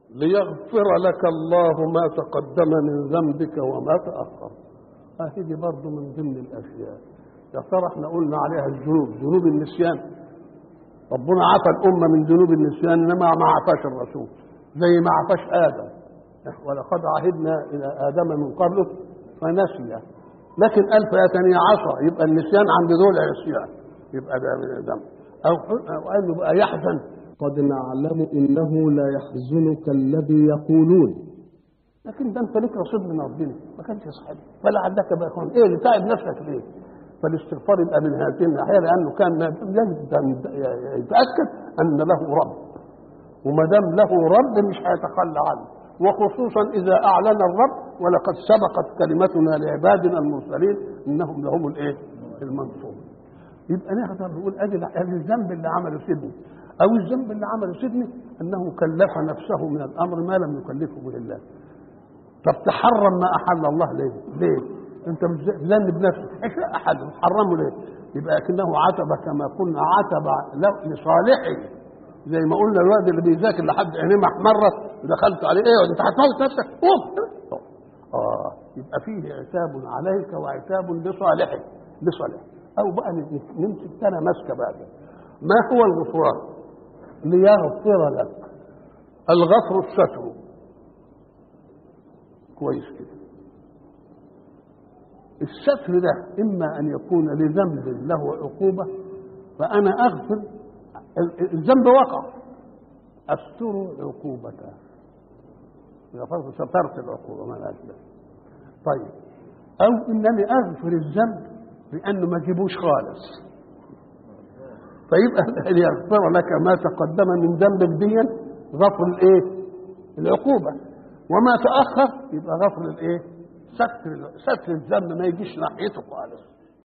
ليغفر لك الله ما تقدم من ذنبك وما تأخر هذه برضه من ضمن الأشياء يا ترى احنا قلنا عليها الذنوب ذنوب النسيان ربنا عفى الأمة من ذنوب النسيان إنما ما عفاش الرسول زي ما عفاش آدم ولقد عهدنا إلى آدم من قبله فنسي لكن قال فأتني عصى يبقى النسيان عند دول عصيان يبقى ده من دم أو أو أنه بقى يحزن قد نعلم إنه لا يحزنك الذي يقولون لكن ده انت ليك رصيد من ربنا ما كانش يصحب فلا عندك بقى يكون ايه اللي تعب نفسك ليه؟ فالاستغفار يبقى من هذه الناحيه لانه كان يجب ان يتاكد ان له رب وما دام له رب مش هيتخلى عنه وخصوصا اذا اعلن الرب ولقد سبقت كلمتنا لعبادنا المرسلين انهم لهم الايه؟ المنصور يبقى نقدر نقول ادي ادي الذنب اللي عمله سيدنا او الذنب اللي عمله سيدنا انه كلف نفسه من الامر ما لم يكلفه به الله طب تحرم ما احل الله ليه؟ ليه؟ انت مش ذنب بنفسك اشياء احد تحرمه ليه؟ يبقى لكنه عتب كما قلنا عتب له لصالحه زي ما قلنا الواد اللي بيذاكر لحد عينيه محمره ودخلت عليه ايه انت هتموت نفسك قوم اه يبقى فيه عتاب عليك وعتاب لصالحك لصالحك او بقى نمسك سنه ماسكه بقى ما هو الغفران؟ ليغفر لك الغفر الستر كويس كده الستر ده اما ان يكون لذنب له عقوبه فانا اغفر الذنب وقع استر عقوبته غفرت سترت العقوبه ما لهاش طيب او انني اغفر الذنب لانه ما اجيبوش خالص فيبقى ليغفر لك ما تقدم من ذنبك ديا غفر الايه؟ العقوبه وما تاخر يبقى غفر الايه؟ ستر ستر الذنب ما يجيش ناحيته خالص